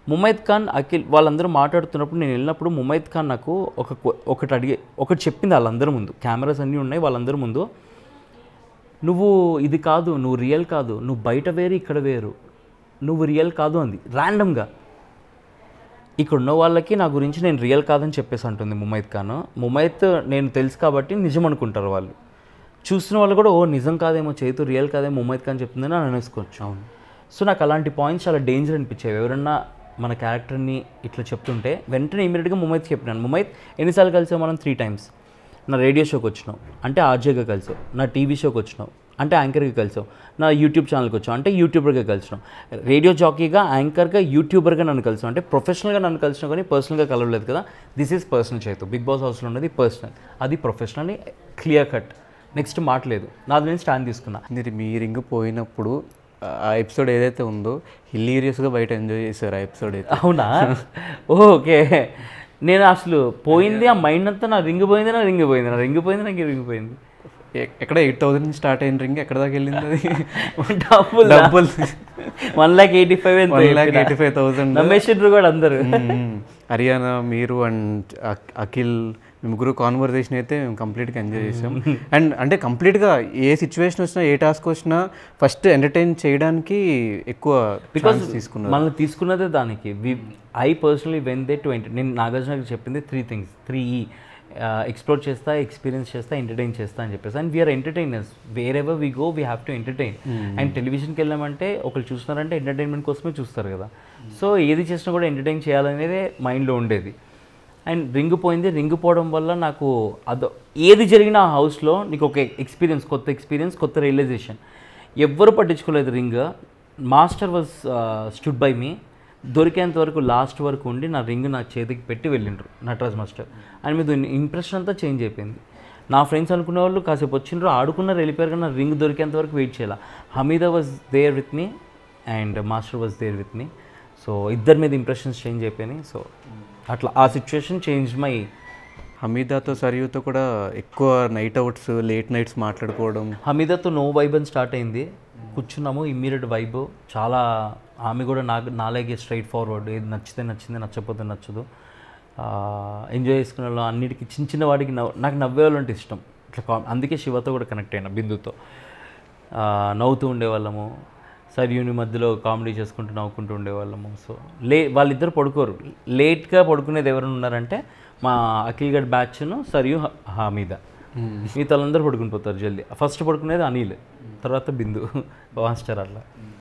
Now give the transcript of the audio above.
ముమైద్ ఖాన్ అఖిల్ వాళ్ళందరూ మాట్లాడుతున్నప్పుడు నేను వెళ్ళినప్పుడు ముమైద్ ఖాన్ నాకు ఒక క్వ- ఒకటి అడిగే ఒకటి చెప్పింది వాళ్ళందరి ముందు కెమెరాస్ అన్నీ ఉన్నాయి వాళ్ళందరి ముందు నువ్వు ఇది కాదు నువ్వు రియల్ కాదు నువ్వు బయట వేరు ఇక్కడ వేరు నువ్వు రియల్ కాదు అంది ర్యాండమ్గా ఇక్కడ ఉన్న వాళ్ళకి నా గురించి నేను రియల్ కాదని చెప్పేసి అంటుంది ముమైత్ ఖాన్ ముమైత్ నేను తెలుసు కాబట్టి నిజం అనుకుంటారు వాళ్ళు చూసిన వాళ్ళు కూడా ఓ నిజం కాదేమో చేతు రియల్ కాదేమో ముమైత్ ఖాన్ చెప్తుందని అని అనేసుకోవచ్చు అవును సో నాకు అలాంటి పాయింట్స్ చాలా డేంజర్ అనిపించేవి ఎవరన్నా మన క్యారెక్టర్ని ఇట్లా చెప్తుంటే వెంటనే ఇమీడియట్గా ముమైత్ చెప్పినాను ముమైత్ ఎన్నిసార్లు కలిసాం మనం త్రీ టైమ్స్ నా రేడియో షోకి వచ్చినావు అంటే ఆర్జేగా కలిసావు నా టీవీ షోకి వచ్చినావు అంటే యాంకర్గా కలిసావు నా యూట్యూబ్ ఛానల్కి వచ్చావు అంటే యూట్యూబర్గా కలిసినావు రేడియో జాకీగా యాంకర్గా యూట్యూబర్గా నన్ను కలిసావు అంటే ప్రొఫెషనల్గా నన్ను కలిసినా కానీ పర్సనల్గా కలవలేదు కదా దిస్ ఈజ్ పర్సనల్ చేతు బిగ్ బాస్ హౌస్లో ఉన్నది పర్సనల్ అది ప్రొఫెషనల్ క్లియర్ కట్ నెక్స్ట్ మాట్లేదు నాది నేను స్టాండ్ తీసుకున్నా మీరు మీ రింగ్ పోయినప్పుడు ఆ ఎపిసోడ్ ఏదైతే ఉందో హిలీరియస్గా బయట ఎంజాయ్ చేశారు ఆ ఎపిసోడ్ అయితే అవునా ఓకే నేను అసలు పోయింది ఆ మైండ్ అంతా నా రింగ్ పోయింది నా రింగ్ పోయింది నా రింగ్ పోయింది నాకు రింగ్ పోయింది ఎ- ఎక్కడ ఎయిట్ థౌసండ్ నుంచి స్టార్ట్ అయిన రింగ్ ఎక్కడ దాకా వెళ్ళింది అది డబ్బులు డబ్బులు one lakh eighty five one lakh eighty five thousand నమ్మేసిండ్రు కూడా అందరు హరియానా మీరు అండ్ అఖిల్ మీ ముగ్గురు కాన్వర్జేషన్ అయితే మేము కంప్లీట్గా ఎంజాయ్ చేసాం అండ్ అంటే కంప్లీట్గా ఏ సిచ్యువేషన్ వచ్చినా ఏ టాస్క్ వచ్చినా ఫస్ట్ ఎంటర్టైన్ చేయడానికి ఎక్కువ బికాస్ తీసుకున్నారు మనల్ని తీసుకున్నదే దానికి I personally when they to enter నేను నాగార్జునకి చెప్పింది త్రీ థింగ్స్ త్రీ ఈ ఎక్స్ప్లోర్ చేస్తా ఎక్స్పీరియన్స్ చేస్తా ఎంటర్టైన్ చేస్తా అని చెప్పేసి and we are entertainers wherever we go we have to entertain and టెలివిజన్కి వెళ్ళామంటే ఒకరు చూస్తున్నారంటే ఎంటర్టైన్మెంట్ కోసమే చూస్తారు కదా సో ఏది చేసినా కూడా ఎంటర్టైన్ చేయాలనేదే మైండ్లో ఉండేది అండ్ రింగ్ పోయింది రింగ్ పోవడం వల్ల నాకు అదో ఏది జరిగినా ఆ హౌస్లో నీకు ఒక ఎక్స్పీరియన్స్ కొత్త ఎక్స్పీరియన్స్ కొత్త రియలైజేషన్ ఎవ్వరు పట్టించుకోలేదు ring master was stood by me దొరికేంత వరకు లాస్ట్ వరకు ఉండి నా రింగ్ నా చేతికి పెట్టి వెళ్ళిండ్రు నటరాజ్ మాస్టర్ అండ్ మీద ఇంప్రెషన్ అంతా చేంజ్ అయిపోయింది నా ఫ్రెండ్స్ అనుకునే వాళ్ళు కాసేపు వచ్చిండ్రు ఆడుకున్నారు వెళ్ళిపోయారు కానీ నా రింగ్ దొరికేంత వరకు వెయిట్ చేయాలి Hamida was there with me and master was there with me so ఇద్దరి మీద ఇంప్రెషన్స్ చేంజ్ అయిపోయినాయి సో అట్లా ఆ సిచ్యువేషన్ చేంజ్ మై హమీదాతో సరియుతో కూడా ఎక్కువ నైట్ అవుట్స్ లేట్ నైట్స్ మాట్లాడుకోవడం హమీదాతో నో వైబ్ అని స్టార్ట్ అయింది కూర్చున్నాము ఇమ్మీడియట్ వైబ్ చాలా ఆమె కూడా నాకు నాలాగే స్ట్రైట్ ఫార్వర్డ్ ఏది నచ్చితే నచ్చింది నచ్చకపోతే నచ్చదు ఎంజాయ్ చేసుకునే వాళ్ళు అన్నిటికీ చిన్న చిన్న వాటికి నవ్వు నాకు నవ్వే వాళ్ళు అంటే ఇష్టం ఇట్లా కా- అందుకే శివతో కూడా కనెక్ట్ అయినా బిందుతో ఆ, నవ్వుతూ ఉండేవాళ్ళము సరియుని మధ్యలో కామెడీ చేసుకుంటూ నవ్వుకుంటూ ఉండేవాళ్ళము సో లే వాళ్ళిద్దరు పడుకోరు లేట్గా పడుకునేది ఎవరైనా ఉన్నారంటే మా అఖిల్ గడ్ బ్యాచ్ను సరియు హ- హమీద మిగతా వాళ్ళందరూ పడుకుని పోతారు జల్దీ ఫస్ట్ పడుకునేది అనిల్ తర్వాత బిందు మాస్టర్ అట్లా